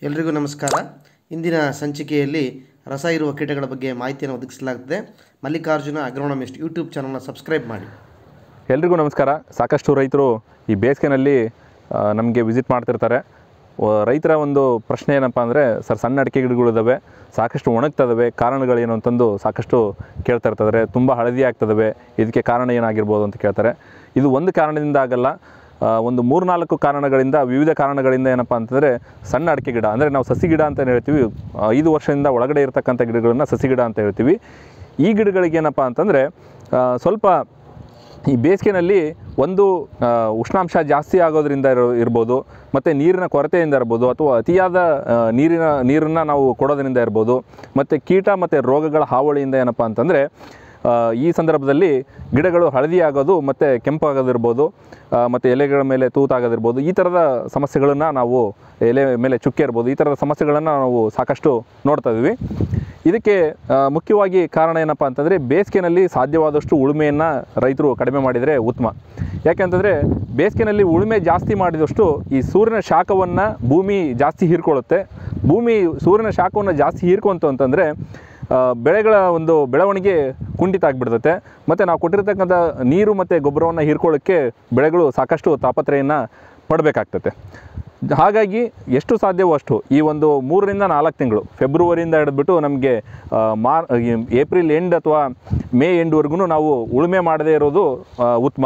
ಎಲ್ರಿಗೂ ನಮಸ್ಕಾರ ಇಂದಿನ ಸಂಚಿಕೆಯಲ್ಲಿ ರಸ ಇರುವ ಕೀಟಗಳ ಬಗ್ಗೆ ಮಾಹಿತಿಯನ್ನು ಒದಗಿಸಲಾಗುತ್ತದೆ ಮಲ್ಲಿಕಾರ್ಜುನ ಅಗ್ರೋನಮಿಸ್ಟ್ ಯೂಟ್ಯೂಬ್ ಚಾನಲ್ನ ಸಬ್ಸ್ಕ್ರೈಬ್ ಮಾಡಿ ಎಲ್ರಿಗೂ ನಮಸ್ಕಾರ ಸಾಕಷ್ಟು ರೈತರು ಈ ಬೇಸಿಗೆನಲ್ಲಿ ನಮಗೆ ವಿಸಿಟ್ ಮಾಡ್ತಿರ್ತಾರೆ ವ- ರೈತರ ಒಂದು ಪ್ರಶ್ನೆ ಏನಪ್ಪ ಅಂದರೆ ಸರ್ ಸಣ್ಣ ಅಡಿಕೆ ಗಿಡಗಳಿದ್ದಾವೆ ಸಾಕಷ್ಟು ಒಣಗ್ತದವೆ ಕಾರಣಗಳೇನು ಅಂತಂದು ಸಾಕಷ್ಟು ಕೇಳ್ತಾ ಇರ್ತಾರೆ ತುಂಬ ಹಳದಿ ಆಗ್ತದವೆ ಇದಕ್ಕೆ ಕಾರಣ ಏನಾಗಿರ್ಬೋದು ಅಂತ ಕೇಳ್ತಾರೆ ಇದು ಒಂದು ಕಾರಣದಿಂದ ಆಗಲ್ಲ ಆ, ಒಂದು ಮೂರ್ನಾಲ್ಕು ಕಾರಣಗಳಿಂದ ವಿವಿಧ ಕಾರಣಗಳಿಂದ ಏನಪ್ಪ ಅಂತಂದರೆ ಸಣ್ಣ ಅಡಿಕೆ ಗಿಡ ಅಂದರೆ ನಾವು ಸಸಿ ಗಿಡ ಅಂತ ಹೇಳ್ತೀವಿ ಆ, ಐದು ವರ್ಷದಿಂದ ಒಳಗಡೆ ಇರತಕ್ಕಂಥ ಗಿಡಗಳನ್ನ ಸಸಿ ಗಿಡ ಅಂತ ಹೇಳ್ತೀವಿ ಈ ಗಿಡಗಳಿಗೆ ಏನಪ್ಪ ಅಂತಂದರೆ ಸ್ವಲ್ಪ ಈ ಬೇಸಿಗೆನಲ್ಲಿ ಒಂದು ಆ, ಉಷ್ಣಾಂಶ ಜಾಸ್ತಿ ಆಗೋದ್ರಿಂದ ಇರೋ ಇರ್ಬೋದು ಮತ್ತು ನೀರಿನ ಕೊರತೆಯಿಂದ ಇರ್ಬೋದು ಅಥವಾ ಅತಿಯಾದ ಆ, ನೀರಿನ ನೀರನ್ನು ನಾವು ಕೊಡೋದ್ರಿಂದ ಇರ್ಬೋದು ಮತ್ತು ಕೀಟ ಮತ್ತು ರೋಗಗಳ ಹಾವಳಿಯಿಂದ ಏನಪ್ಪ ಅಂತಂದರೆ ಆ, ಈ ಸಂದರ್ಭದಲ್ಲಿ ಗಿಡಗಳು ಹಳದಿ ಆಗೋದು ಮತ್ತು ಕೆಂಪಾಗೋದಿರ್ಬೋದು ಮತ್ತು ಎಲೆಗಳ ಮೇಲೆ ತೂತಾಗೋದಿರ್ಬೋದು ಈ ಥರದ ಸಮಸ್ಯೆಗಳನ್ನು ನಾವು ಎಲೆ ಮೇಲೆ ಚುಕ್ಕೆ ಇರ್ಬೋದು ಈ ಥರದ ಸಮಸ್ಯೆಗಳನ್ನು ನಾವು ಸಾಕಷ್ಟು ನೋಡ್ತಾ ಇದ್ವಿ ಇದಕ್ಕೆ ಆ, ಮುಖ್ಯವಾಗಿ ಕಾರಣ ಏನಪ್ಪ ಅಂತಂದರೆ ಬೇಸಿಗೆನಲ್ಲಿ ಸಾಧ್ಯವಾದಷ್ಟು ಉಳುಮೆಯನ್ನು ರೈತರು ಕಡಿಮೆ ಮಾಡಿದರೆ ಉತ್ತಮ ಯಾಕೆಂತಂದರೆ ಬೇಸಿಗೆನಲ್ಲಿ ಉಳುಮೆ ಜಾಸ್ತಿ ಮಾಡಿದಷ್ಟು ಈ ಸೂರ್ಯನ ಶಾಖವನ್ನು ಭೂಮಿ ಜಾಸ್ತಿ ಹೀರ್ಕೊಳ್ಳುತ್ತೆ ಭೂಮಿ ಸೂರ್ಯನ ಶಾಖವನ್ನು ಜಾಸ್ತಿ ಹೀರ್ಕೊಂತು ಅಂತಂದರೆ ಆ, ಬೆಳೆಗಳ ಒಂದು ಬೆಳವಣಿಗೆ ಕುಂಠಿತ ಆಗಿಬಿಡ್ತತೆ ಮತ್ತು ನಾವು ಕೊಟ್ಟಿರ್ತಕ್ಕಂಥ ನೀರು ಮತ್ತು ಗೊಬ್ಬರವನ್ನು ಹೀರ್ಕೊಳ್ಳೋಕ್ಕೆ ಬೆಳೆಗಳು ಸಾಕಷ್ಟು ತಾಪತ್ರೆಯನ್ನು ಪಡಬೇಕಾಗ್ತದೆ ಹಾಗಾಗಿ ಎಷ್ಟು ಸಾಧ್ಯವೋ ಅಷ್ಟು ಈ ಒಂದು ಮೂರರಿಂದ ನಾಲ್ಕು ತಿಂಗಳು ಫೆಬ್ರವರಿಯಿಂದ ಹಿಡಿದ್ಬಿಟ್ಟು ನಮಗೆ ಮಾರ್ ಈ ಏಪ್ರಿಲ್ ಎಂಡ್ ಅಥವಾ ಮೇ ಎಂಡ್ವರೆಗೂ ನಾವು ಉಳುಮೆ ಮಾಡದೇ ಇರೋದು ಆ, ಉತ್ತಮ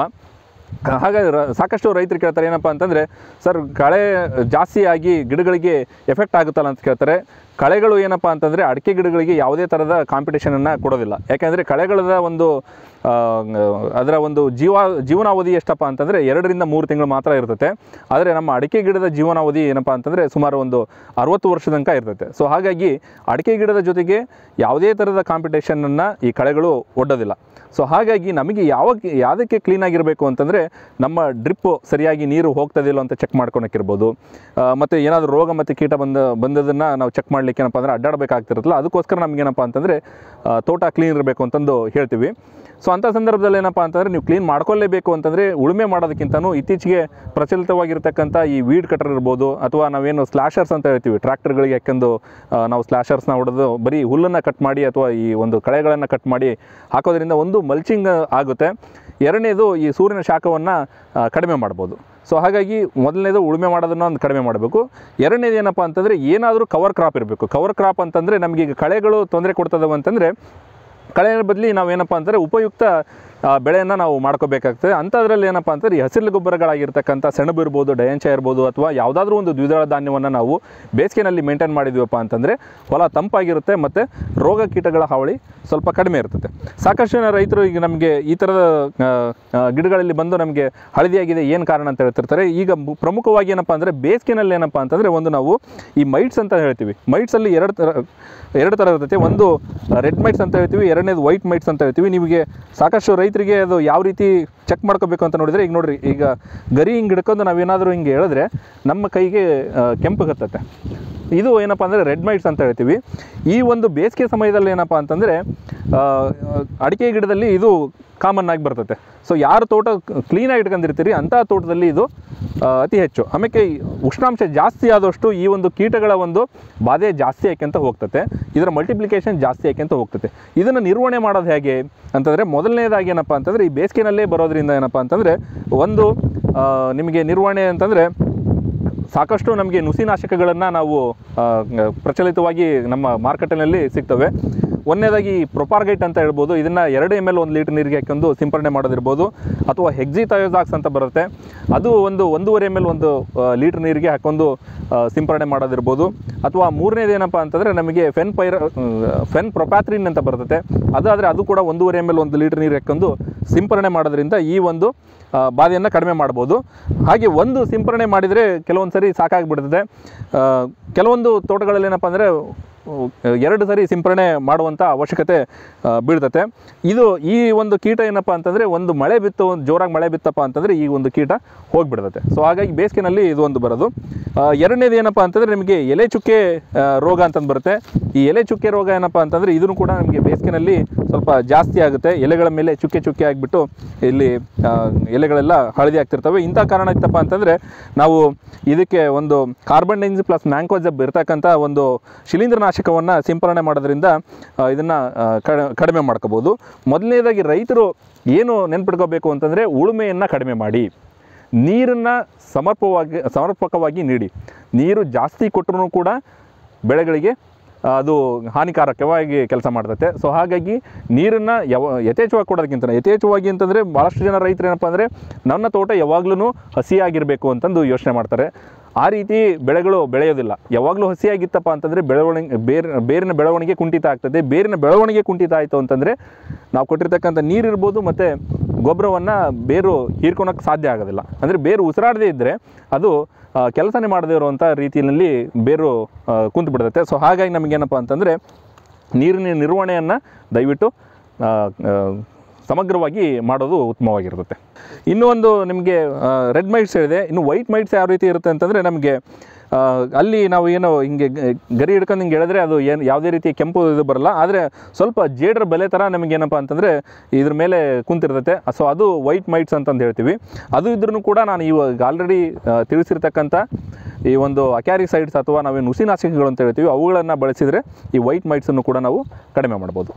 ಹಾಗಾಗಿ ರ- ಸಾಕಷ್ಟು ರೈತರು ಕೇಳ್ತಾರೆ ಏನಪ್ಪ ಅಂತಂದರೆ ಸರ್ ಕಳೆ ಜಾಸ್ತಿ ಆಗಿ ಗಿಡಗಳಿಗೆ ಎಫೆಕ್ಟ್ ಆಗುತ್ತಲ್ಲ ಅಂತ ಕೇಳ್ತಾರೆ ಕಳೆಗಳು ಏನಪ್ಪ ಅಂತಂದರೆ ಅಡಿಕೆ ಗಿಡಗಳಿಗೆ ಯಾವುದೇ ಥರದ ಕಾಂಪಿಟೇಷನನ್ನು ಕೊಡೋದಿಲ್ಲ ಯಾಕೆಂದರೆ ಕಳೆಗಳದ ಒಂದು ಆ, ಅದರ ಒಂದು ಜೀವ ಜೀವನಾವಧಿ ಎಷ್ಟಪ್ಪ ಅಂತಂದರೆ ಎರಡರಿಂದ ಮೂರು ತಿಂಗಳು ಮಾತ್ರ ಇರ್ತತೆ ಆದರೆ ನಮ್ಮ ಅಡಿಕೆ ಗಿಡದ ಜೀವನಾವಧಿ ಏನಪ್ಪ ಅಂತಂದರೆ ಸುಮಾರು ಒಂದು ಅರವತ್ತು ವರ್ಷದ ತನಕ ಇರ್ತೈತೆ ಸೊ ಹಾಗಾಗಿ ಅಡಿಕೆ ಗಿಡದ ಜೊತೆಗೆ ಯಾವುದೇ ಥರದ ಕಾಂಪಿಟೇಷನನ್ನು ಈ ಕಳೆಗಳು ಒಡ್ಡೋದಿಲ್ಲ ಸೊ ಹಾಗಾಗಿ ನಮಗೆ ಯಾವಾಗ ಯಾವುದಕ್ಕೆ ಕ್ಲೀನಾಗಿರಬೇಕು ಅಂತಂದರೆ ನಮ್ಮ ಡ್ರಿಪ್ಪು ಸರಿಯಾಗಿ ನೀರು ಹೋಗ್ತದಿಲ್ಲ ಅಂತ ಚೆಕ್ ಮಾಡ್ಕೊಳಕ್ಕಿರ್ಬೋದು ಮತ್ತು ಏನಾದರೂ ರೋಗ ಮತ್ತು ಕೀಟ ಬಂದ ಬಂದದನ್ನು ನಾವು ಚೆಕ್ ಮಾಡಲಿಕ್ಕೆ ಏನಪ್ಪ ಅಂದರೆ ಅಡ್ಡಾಡಬೇಕಾಗ್ತಿರುತ್ತಲ್ಲ ಅದಕ್ಕೋಸ್ಕರ ನಮಗೇನಪ್ಪ ಅಂತಂದರೆ ಆ, ತೋಟ ಕ್ಲೀನ್ ಇರಬೇಕು ಅಂತಂದು ಹೇಳ್ತೀವಿ ಸೊ ಅಂಥ ಸಂದರ್ಭದಲ್ಲಿ ಏನಪ್ಪ ಅಂತಂದರೆ ನೀವು ಕ್ಲೀನ್ ಮಾಡ್ಕೊಳ್ಳೇಬೇಕು ಅಂತಂದರೆ ಉಳುಮೆ ಮಾಡೋದಕ್ಕಿಂತನೂ ಇತ್ತೀಚೆಗೆ ಪ್ರಚಲಿತವಾಗಿರ್ತಕ್ಕಂಥ ಈ ವೀಡ್ ಕಟರ್ ಇರ್ಬೋದು ಅಥವಾ ನಾವೇನು ಸ್ಲ್ಯಾಶರ್ಸ್ ಅಂತ ಹೇಳ್ತೀವಿ ಟ್ರ್ಯಾಕ್ಟರ್ಗಳಿಗೆ ಯಾಕೆಂದು ಆ, ನಾವು ಸ್ಲ್ಯಾಶರ್ಸ್ನ ಹೊಡೆದು ಬರೀ ಹುಲ್ಲನ್ನು ಕಟ್ ಮಾಡಿ ಅಥವಾ ಈ ಒಂದು ಕಳೆಗಳನ್ನು ಕಟ್ ಮಾಡಿ ಹಾಕೋದ್ರಿಂದ ಒಂದು ಮಲ್ಚಿಂಗ್ ಆಗುತ್ತೆ ಎರಡನೇದು ಈ ಸೂರ್ಯನ ಶಾಖವನ್ನು ಕಡಿಮೆ ಮಾಡ್ಬೋದು ಸೊ ಹಾಗಾಗಿ ಮೊದಲನೇದು ಉಳುಮೆ ಮಾಡೋದನ್ನು ಒಂದು ಕಡಿಮೆ ಮಾಡಬೇಕು ಎರಡನೇದು ಏನಪ್ಪ ಅಂತಂದರೆ ಏನಾದರೂ ಕವರ್ ಕ್ರಾಪ್ ಇರಬೇಕು ಕವರ್ ಕ್ರಾಪ್ ಅಂತಂದರೆ ನಮಗೆ ಈಗ ಕಳೆಗಳು ತೊಂದರೆ ಕೊಡ್ತದವ ಅಂತಂದರೆ ಕಳೆ ಬದಲಿ ನಾವೇನಪ್ಪ ಅಂತಂದರೆ ಉಪಯುಕ್ತ ಆ, ಬೆಳೆಯನ್ನು ನಾವು ಮಾಡ್ಕೋಬೇಕಾಗ್ತದೆ ಅಂಥದ್ರಲ್ಲಿ ಏನಪ್ಪ ಅಂತಂದರೆ ಈ ಹಸಿರು ಗೊಬ್ಬರಗಳಾಗಿರ್ತಕ್ಕಂಥ ಸೆಣಬು ಇರ್ಬೋದು ಡಯಂಚ ಇರ್ಬೋದು ಅಥವಾ ಯಾವುದಾದ್ರೂ ಒಂದು ದ್ವಿದಳ ಧಾನ್ಯವನ್ನು ನಾವು ಬೇಸಿಗೆನಲ್ಲಿ ಮೇಂಟೈನ್ ಮಾಡಿದ್ವಪ್ಪ ಅಂತಂದರೆ ಹೊಲ ತಂಪಾಗಿರುತ್ತೆ ಮತ್ತು ರೋಗ ಕೀಟಗಳ ಹಾವಳಿ ಸ್ವಲ್ಪ ಕಡಿಮೆ ಇರ್ತದೆ ಸಾಕಷ್ಟು ಜನ ರೈತರು ಈಗ ನಮಗೆ ಈ ಥರದ ಆ, ಆ, ಗಿಡಗಳಲ್ಲಿ ಬಂದು ನಮಗೆ ಹಳದಿಯಾಗಿದೆ ಏನು ಕಾರಣ ಅಂತ ಹೇಳ್ತಿರ್ತಾರೆ ಈಗ ಮು- ಪ್ರಮುಖವಾಗಿ ಏನಪ್ಪ ಅಂದರೆ ಬೇಸಿಗೆನಲ್ಲಿ ಏನಪ್ಪ ಅಂತಂದರೆ ಒಂದು ನಾವು ಈ ಮೈಟ್ಸ್ ಅಂತ ಹೇಳ್ತೀವಿ ಮೈಟ್ಸಲ್ಲಿ ಎರಡು ಥರ ಎರಡು ಥರ ಇರ್ತೈತೆ ಒಂದು ರೆಡ್ ಮೈಟ್ಸ್ ಅಂತ ಹೇಳ್ತೀವಿ ಎರಡನೇದು ವೈಟ್ ಮೈಟ್ಸ್ ಅಂತ ಹೇಳ್ತೀವಿ ನಿಮಗೆ ಸಾಕಷ್ಟು ರೈತರಿಗೆ ಅದು ಯಾವ ರೀತಿ ಚೆಕ್ ಮಾಡ್ಕೋಬೇಕು ಅಂತ ನೋಡಿದರೆ ಈಗ ನೋಡ್ರಿ ಈಗ ಗರಿ ಹಿಂಗೆ ಹಿಡ್ಕೊಂಡು ನಾವೇನಾದರೂ ಹಿಂಗೆ ಹೇಳಿದ್ರೆ ನಮ್ಮ ಕೈಗೆ ಆ, ಕೆಂಪು ಹತ್ತತ್ತೆ ಇದು ಏನಪ್ಪ ಅಂದರೆ ರೆಡ್ ಮೈಟ್ಸ್ ಅಂತ ಹೇಳ್ತೀವಿ ಈ ಒಂದು ಬೇಸಿಗೆ ಸಮಯದಲ್ಲಿ ಏನಪ್ಪ ಅಂತಂದರೆ ಅಡಿಕೆ ಗಿಡದಲ್ಲಿ ಇದು ಕಾಮನ್ ಆಗಿ ಬರ್ತತೆ ಸೊ ಯಾರು ತೋಟ ಕ್ಲೀನಾಗಿ ಇಟ್ಕೊಂಡಿರ್ತೀರಿ ಅಂಥ ತೋಟದಲ್ಲಿ ಇದು ಆ, ಅತಿ ಹೆಚ್ಚು ಆಮೇಲೆ ಈ ಉಷ್ಣಾಂಶ ಜಾಸ್ತಿ ಆದಷ್ಟು ಈ ಒಂದು ಕೀಟಗಳ ಒಂದು ಬಾಧೆ ಜಾಸ್ತಿ ಆಯ್ಕೊಂತ ಹೋಗ್ತತೆ ಇದರ ಮಲ್ಟಿಪ್ಲಿಕೇಶನ್ ಜಾಸ್ತಿ ಆಯ್ಕೊಂತ ಹೋಗ್ತತೆ ಇದನ್ನು ನಿರ್ವಹಣೆ ಮಾಡೋದು ಹೇಗೆ ಅಂತಂದರೆ ಮೊದಲನೇದಾಗಿ ಏನಪ್ಪ ಅಂತಂದರೆ ಈ ಬೇಸಿಗೆನಲ್ಲೇ ಬರೋದ್ರಿಂದ ಏನಪ್ಪ ಅಂತಂದರೆ ಒಂದು ಆ, ನಿಮಗೆ ನಿರ್ವಹಣೆ ಅಂತಂದರೆ ಸಾಕಷ್ಟು ನಮಗೆ ನುಸಿನಾಶಕಗಳನ್ನು ನಾವು ಆ, ಪ್ರಚಲಿತವಾಗಿ ನಮ್ಮ ಮಾರ್ಕೆಟಿನಲ್ಲಿ ಸಿಗ್ತವೆ ಒಂದನೇದಾಗಿ ಪ್ರೊಪಾರ್ಗೈಟ್ ಅಂತ ಹೇಳ್ಬೋದು ಇದನ್ನು ಎರಡು ಎಮ್ ಎಲ್ ಒಂದು ಲೀಟರ್ ನೀರಿಗೆ ಹಾಕೊಂಡು ಸಿಂಪರಣೆ ಮಾಡೋದಿರ್ಬೋದು ಅಥವಾ ಹೆಕ್ಸಿಥಯೋಸಾಕ್ಸ್ ಅಂತ ಬರುತ್ತೆ ಅದು ಒಂದು ಒಂದೂವರೆ ಎಮ್ ಎಲ್ ಒಂದು ಲೀಟರ್ ನೀರಿಗೆ ಹಾಕೊಂಡು ಆ, ಸಿಂಪರಣೆ ಮಾಡೋದಿರ್ಬೋದು ಅಥವಾ ಮೂರನೇದು ಏನಪ್ಪ ಅಂತಂದರೆ ನಮಗೆ ಫೆನ್ ಪೈರ ಫೆನ್ ಪ್ರೊಪ್ಯಾಥ್ರಿನ್ ಅಂತ ಬರ್ತದೆ ಅದಾದರೆ ಅದು ಕೂಡ ಒಂದೂವರೆ ಎಮ್ ಎಲ್ ಒಂದು ಲೀಟರ್ ನೀರು ಹಾಕೊಂಡು ಸಿಂಪರಣೆ ಮಾಡೋದ್ರಿಂದ ಈ ಒಂದು ಆ, ಬಾಧೆಯನ್ನು ಕಡಿಮೆ ಮಾಡ್ಬೋದು ಹಾಗೆ ಒಂದು ಸಿಂಪರಣೆ ಮಾಡಿದರೆ ಕೆಲವೊಂದು ಸರಿ ಸಾಕಾಗಿಬಿಡ್ತದೆ ಆ, ಕೆಲವೊಂದು ತೋಟಗಳಲ್ಲಿ ಏನಪ್ಪ ಅಂದರೆ ಎರಡು ಸರಿ ಸಿಂಪರಣೆ ಮಾಡುವಂಥ ಅವಶ್ಯಕತೆ ಆ, ಬೀಳ್ತತೆ ಇದು ಈ ಒಂದು ಕೀಟ ಏನಪ್ಪ ಅಂತಂದರೆ ಒಂದು ಮಳೆ ಬಿತ್ತು ಒಂದು ಜೋರಾಗಿ ಮಳೆ ಬಿತ್ತಪ್ಪ ಅಂತಂದರೆ ಈ ಒಂದು ಕೀಟ ಹೋಗಿಬಿಡ್ತತೆ ಸೊ ಹಾಗಾಗಿ ಬೇಸಿಗೆನಲ್ಲಿ ಇದು ಒಂದು ಬರೋದು ಆ, ಎರಡನೇದು ಏನಪ್ಪ ಅಂತಂದರೆ ನಿಮಗೆ ಎಲೆ ಚುಕ್ಕೆ ಆ, ರೋಗ ಅಂತಂದು ಬರುತ್ತೆ ಈ ಎಲೆ ಚುಕ್ಕೆ ರೋಗ ಏನಪ್ಪ ಅಂತಂದರೆ ಇದನ್ನು ಕೂಡ ನಮಗೆ ಬೇಸಿಗೆನಲ್ಲಿ ಸ್ವಲ್ಪ ಜಾಸ್ತಿ ಆಗುತ್ತೆ ಎಲೆಗಳ ಮೇಲೆ ಚುಕ್ಕೆ ಚುಕ್ಕೆ ಆಗಿಬಿಟ್ಟು ಇಲ್ಲಿ ಆ, ಎಲೆಗಳೆಲ್ಲ ಹಳದಿ ಆಗ್ತಿರ್ತವೆ ಇಂಥ ಕಾರಣ ಇತ್ತಪ್ಪ ಅಂತಂದರೆ ನಾವು ಇದಕ್ಕೆ ಒಂದು ಕಾರ್ಬನ್ ಡೈನ್ಸ್ ಪ್ಲಸ್ ಮ್ಯಾಂಕೋಜಬ್ ಇರ್ತಕ್ಕಂಥ ಒಂದು ಶಿಲೀಂಧ್ರನಾಶಕವನ್ನು ಸಿಂಪರಣೆ ಮಾಡೋದ್ರಿಂದ ಇದನ್ನು ಕಡಿಮೆ ಮಾಡ್ಕೋಬೋದು ಮೊದಲನೇದಾಗಿ ರೈತರು ಏನು ನೆನ್ಪಿಟ್ಕೋಬೇಕು ಅಂತಂದರೆ ಉಳುಮೆಯನ್ನು ಕಡಿಮೆ ಮಾಡಿ ನೀರನ್ನು ಸಮರ್ಪವಾಗಿ ಸಮರ್ಪಕವಾಗಿ ನೀಡಿ ನೀರು ಜಾಸ್ತಿ ಕೊಟ್ಟರೂ ಕೂಡ ಬೆಳೆಗಳಿಗೆ ಆ, ಅದು ಹಾನಿಕಾರಕವಾಗಿ ಕೆಲಸ ಮಾಡ್ತತೆ ಸೊ ಹಾಗಾಗಿ ನೀರನ್ನು ಯಾವ ಯಥೇಚ್ಛವಾಗಿ ಕೊಡೋದಕ್ಕಿಂತ ಯಥೇಚ್ಛವಾಗಿ ಅಂತಂದರೆ ಭಾಳಷ್ಟು ಜನ ರೈತರು ಏನಪ್ಪ ಅಂದರೆ ನನ್ನ ತೋಟ ಯಾವಾಗಲೂ ಹಸಿಯಾಗಿರಬೇಕು ಅಂತಂದು ಯೋಚನೆ ಮಾಡ್ತಾರೆ ಆ ರೀತಿ ಬೆಳೆಗಳು ಬೆಳೆಯೋದಿಲ್ಲ ಯಾವಾಗಲೂ ಹಸಿಯಾಗಿತ್ತಪ್ಪ ಅಂತಂದರೆ ಬೆಳವಣಿಗೆ ಬೇರೆ ಬೇರಿನ ಬೆಳವಣಿಗೆ ಕುಂಠಿತ ಆಗ್ತದೆ ಬೇರಿನ ಬೆಳವಣಿಗೆ ಕುಂಠಿತ ಆಯಿತು ಅಂತಂದರೆ ನಾವು ಕೊಟ್ಟಿರ್ತಕ್ಕಂಥ ನೀರಿರ್ಬೋದು ಮತ್ತು ಗೊಬ್ಬರವನ್ನು ಬೇರು ಹೀರ್ಕೊಳಕ್ಕೆ ಸಾಧ್ಯ ಆಗೋದಿಲ್ಲ ಅಂದರೆ ಬೇರು ಉಸಿರಾಡದೇ ಇದ್ದರೆ ಅದು ಕೆಲಸನೇ ಮಾಡದೇ ಇರುವಂಥ ರೀತಿಯಲ್ಲಿ ಬೇರು ಆ, ಕುಂತು ಬಿಡ್ತೈತೆ ಸೊ ಹಾಗಾಗಿ ನಮಗೇನಪ್ಪ ಅಂತಂದರೆ ನೀರಿನ ನಿರ್ವಹಣೆಯನ್ನು ದಯವಿಟ್ಟು ಆ, ಆ, ಸಮಗ್ರವಾಗಿ ಮಾಡೋದು ಉತ್ತಮವಾಗಿರ್ತದೆ ಇನ್ನೂ ಒಂದು ನಿಮಗೆ ರೆಡ್ ಮೈಟ್ಸ್ ಹೇಳಿದೆ ಇನ್ನು ವೈಟ್ ಮೈಟ್ಸ್ ಯಾವ ರೀತಿ ಇರುತ್ತೆ ಅಂತಂದರೆ ನಮಗೆ ಆ, ಅಲ್ಲಿ ನಾವು ಏನೋ ಹಿಂಗೆ ಗ- ಗರಿ ಹಿಡ್ಕೊಂಡು ಹಿಂಗೆ ಹೇಳಿದ್ರೆ ಅದು ಏನು ಯಾವುದೇ ರೀತಿಯ ಕೆಂಪು ಇದು ಬರಲ್ಲ ಆದರೆ ಸ್ವಲ್ಪ ಜೇಡ್ರ ಬೆಲೆ ಥರ ನಮಗೇನಪ್ಪ ಅಂತಂದರೆ ಇದ್ರ ಮೇಲೆ ಕುಂತಿರ್ತೈತೆ ಸೊ ಅದು ವೈಟ್ ಮೈಟ್ಸ್ ಅಂತಂದು ಹೇಳ್ತೀವಿ ಅದು ಇದ್ರೂ ಕೂಡ ನಾನು ಇವಾಗ ಆಲ್ರೆಡಿ ತಿಳಿಸಿರ್ತಕ್ಕಂಥ ಈ ಒಂದು ಅಕ್ಯಾರಿಸೈಡ್ಸ್ ಅಥವಾ ನಾವೇನು ನುಸಿನಾಶಕಗಳು ಅಂತ ಹೇಳ್ತೀವಿ ಅವುಗಳನ್ನು ಬಳಸಿದರೆ ಈ ವೈಟ್ ಮೈಟ್ಸನ್ನು ಕೂಡ ನಾವು ಕಡಿಮೆ ಮಾಡ್ಬೋದು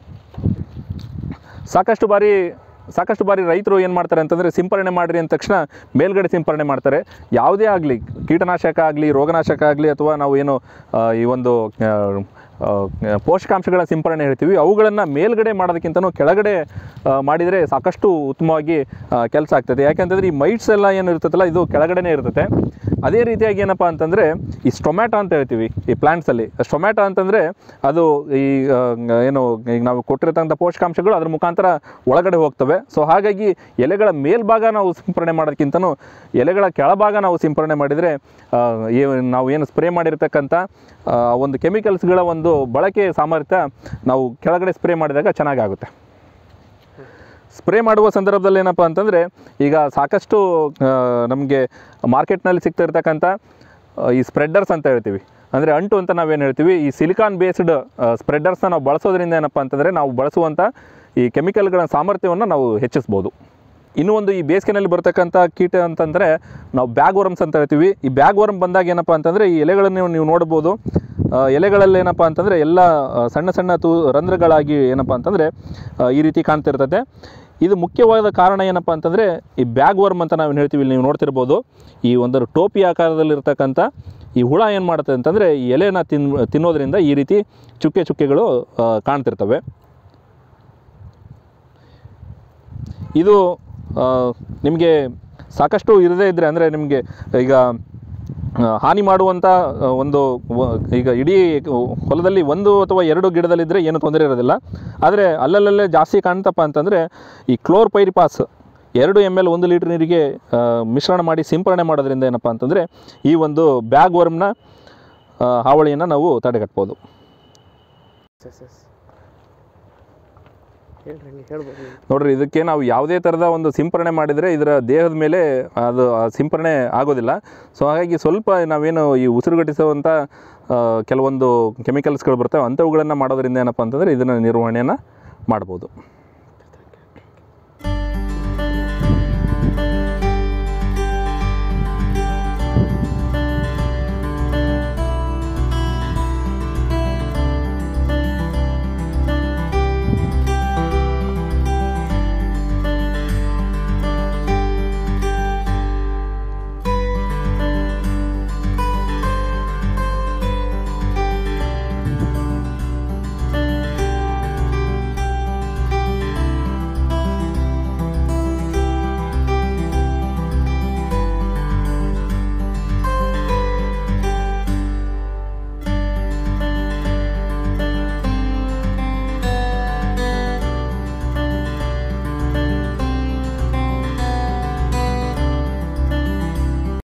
ಸಾಕಷ್ಟು ಬಾರಿ ಸಾಕಷ್ಟು ಬಾರಿ ರೈತರು ಏನು ಮಾಡ್ತಾರೆ ಅಂತಂದರೆ ಸಿಂಪರಣೆ ಮಾಡಿರಿ ಅಂದ ತಕ್ಷಣ ಮೇಲ್ಗಡೆ ಸಿಂಪರಣೆ ಮಾಡ್ತಾರೆ ಯಾವುದೇ ಆಗಲಿ ಕೀಟನಾಶಕ ಆಗಲಿ ರೋಗನಾಶಕ ಆಗಲಿ ಅಥವಾ ನಾವು ಏನು ಆ, ಈ ಒಂದು ಆ, ಆ, ಪೋಷಕಾಂಶಗಳ ಸಿಂಪರಣೆ ಹೇಳ್ತೀವಿ ಅವುಗಳನ್ನು ಮೇಲ್ಗಡೆ ಮಾಡೋದಕ್ಕಿಂತನೂ ಕೆಳಗಡೆ ಆ, ಮಾಡಿದರೆ ಸಾಕಷ್ಟು ಉತ್ತಮವಾಗಿ ಕೆಲಸ ಆಗ್ತದೆ ಯಾಕೆಂತಂದರೆ ಈ ಮೈಟ್ಸ್ ಎಲ್ಲ ಏನು ಇರ್ತದಲ್ಲ ಇದು ಕೆಳಗಡೆನೇ ಇರ್ತದೆ ಅದೇ ರೀತಿಯಾಗಿ ಏನಪ್ಪ ಅಂತಂದರೆ ಈ ಸ್ಟೊಮ್ಯಾಟೊ ಅಂತ ಹೇಳ್ತೀವಿ ಈ ಪ್ಲ್ಯಾಂಟ್ಸಲ್ಲಿ ಸ್ಟೊಮ್ಯಾಟೊ ಅಂತಂದರೆ ಅದು ಈ ಆ, ಏನು ಈಗ ನಾವು ಕೊಟ್ಟಿರ್ತಕ್ಕಂಥ ಪೋಷಕಾಂಶಗಳು ಅದ್ರ ಮುಖಾಂತರ ಒಳಗಡೆ ಹೋಗ್ತವೆ ಸೊ ಹಾಗಾಗಿ ಎಲೆಗಳ ಮೇಲ್ಭಾಗ ನಾವು ಸಿಂಪರಣೆ ಮಾಡೋದಕ್ಕಿಂತನೂ ಎಲೆಗಳ ಕೆಳಭಾಗ ನಾವು ಸಿಂಪರಣೆ ಮಾಡಿದರೆ ಆ, ಏ- ನಾವು ಏನು ಸ್ಪ್ರೇ ಮಾಡಿರ್ತಕ್ಕಂಥ ಆ, ಒಂದು ಕೆಮಿಕಲ್ಸ್ಗಳ ಒಂದು ಬಳಕೆ ಸಾಮರ್ಥ್ಯ ನಾವು ಕೆಳಗಡೆ ಸ್ಪ್ರೇ ಮಾಡಿದಾಗ ಚೆನ್ನಾಗಾಗುತ್ತೆ ಸ್ಪ್ರೇ ಮಾಡುವ ಸಂದರ್ಭದಲ್ಲಿ ಏನಪ್ಪ ಅಂತಂದರೆ ಈಗ ಸಾಕಷ್ಟು ನಮಗೆ ಮಾರ್ಕೆಟ್ನಲ್ಲಿ ಸಿಗ್ತಾ ಇರ್ತಕ್ಕಂಥ ಆ, ಈ ಸ್ಪ್ರೆಡ್ಡರ್ಸ್ ಅಂತ ಹೇಳ್ತೀವಿ ಅಂದರೆ ಅಂಟು ಅಂತ ನಾವೇನು ಹೇಳ್ತೀವಿ ಈ ಸಿಲಿಕಾನ್ ಬೇಸ್ಡ್ ಸ್ಪ್ರೆಡ್ಡರ್ಸ್ನ ನಾವು ಬಳಸೋದ್ರಿಂದ ಏನಪ್ಪ ಅಂತಂದರೆ ನಾವು ಬಳಸುವಂಥ ಈ ಕೆಮಿಕಲ್ಗಳ ಸಾಮರ್ಥ್ಯವನ್ನು ನಾವು ಹೆಚ್ಚಿಸ್ಬೋದು ಇನ್ನೂ ಒಂದು ಈ ಬೇಸಿಗೆನಲ್ಲಿ ಬರ್ತಕ್ಕಂಥ ಕೀಟ ಅಂತಂದರೆ ನಾವು ಬ್ಯಾಗ್ ವರ್ಮ್ಸ್ ಅಂತ ಹೇಳ್ತೀವಿ ಈ ಬ್ಯಾಗ್ ವರ್ಮ್ ಬಂದಾಗ ಏನಪ್ಪ ಅಂತಂದರೆ ಈ ಎಲೆಗಳನ್ನು ನೀವು ನೋಡ್ಬೋದು ಆ, ಎಲೆಗಳಲ್ಲಿ ಏನಪ್ಪ ಅಂತಂದರೆ ಎಲ್ಲ ಆ, ಸಣ್ಣ ಸಣ್ಣ ತು ರಂಧ್ರಗಳಾಗಿ ಏನಪ್ಪ ಅಂತಂದರೆ ಆ, ಈ ರೀತಿ ಕಾಣ್ತಿರ್ತದೆ ಇದು ಮುಖ್ಯವಾದ ಕಾರಣ ಏನಪ್ಪ ಅಂತಂದರೆ ಈ ಬ್ಯಾಗ್ ವರ್ಮ್ ಅಂತ ನಾವು ಹೇಳ್ತೀವಿ ಇಲ್ಲಿ ನೀವು ನೋಡ್ತಿರ್ಬೋದು ಈ ಒಂದು ಟೋಪಿ ಆಕಾರದಲ್ಲಿರ್ತಕ್ಕಂಥ ಈ ಹುಳ ಏನು ಮಾಡುತ್ತೆ ಅಂತಂದರೆ ಈ ಎಲೆನ ತಿನ್ ತಿನ್ನೋದ್ರಿಂದ ಈ ರೀತಿ ಚುಕ್ಕೆ ಚುಕ್ಕೆಗಳು ಆ, ಕಾಣ್ತಿರ್ತವೆ ಇದು ಆ, ನಿಮಗೆ ಸಾಕಷ್ಟು ಇರದೇ ಇದ್ದರೆ ಅಂದರೆ ನಿಮಗೆ ಈಗ ಆ, ಹಾನಿ ಮಾಡುವಂಥ ಆ, ಒಂದು ವ- ಈಗ ಇಡೀ ಹೊಲದಲ್ಲಿ ಒಂದು ಅಥವಾ ಎರಡು ಗಿಡದಲ್ಲಿದ್ದರೆ ಏನು ತೊಂದರೆ ಇರೋದಿಲ್ಲ ಆದರೆ ಅಲ್ಲಲ್ಲೇ ಜಾಸ್ತಿ ಕಾಣ್ತಪ್ಪ ಅಂತಂದರೆ ಈ ಕ್ಲೋರ್ ಪೈರಿಪಾಸ್ ಎರಡು ಎಮ್ ಎಲ್ ಒಂದು ಲೀಟ್ರ್ ನೀರಿಗೆ ಆ, ಮಿಶ್ರಣ ಮಾಡಿ ಸಿಂಪರಣೆ ಮಾಡೋದ್ರಿಂದ ಏನಪ್ಪ ಅಂತಂದರೆ ಈ ಒಂದು ಬ್ಯಾಗ್ ವರ್ಮ್ನ ಹಾವಳಿಯನ್ನು ನಾವು ತಡೆಗಟ್ಬೋದು ಎಸ್ ಎಸ್ ಹೇಳ್ರಿ ಹಂಗೆ ಹೇಳ್ಬೋದು ನೀವು. ನೋಡ್ರಿ ಇದಕ್ಕೆ ನಾವು ಯಾವುದೇ ಥರದ ಒಂದು ಸಿಂಪರಣೆ ಮಾಡಿದರೆ ಇದರ ದೇಹದ ಮೇಲೆ ಅದು ಆ ಸಿಂಪರಣೆ ಆಗೋದಿಲ್ಲ ಸೊ ಹಾಗಾಗಿ ಸ್ವಲ್ಪ ನಾವೇನು ಈ ಉಸಿರುಗಟ್ಟಿಸುವಂಥ ಆ, ಕೆಲವೊಂದು ಕೆಮಿಕಲ್ಸ್ಗಳು ಬರ್ತವೆ ಅಂಥವುಗಳನ್ನು ಮಾಡೋದ್ರಿಂದ ಏನಪ್ಪ ಅಂತಂದರೆ ಇದನ್ನು ನಿರ್ವಹಣೆಯನ್ನು ಮಾಡ್ಬೋದು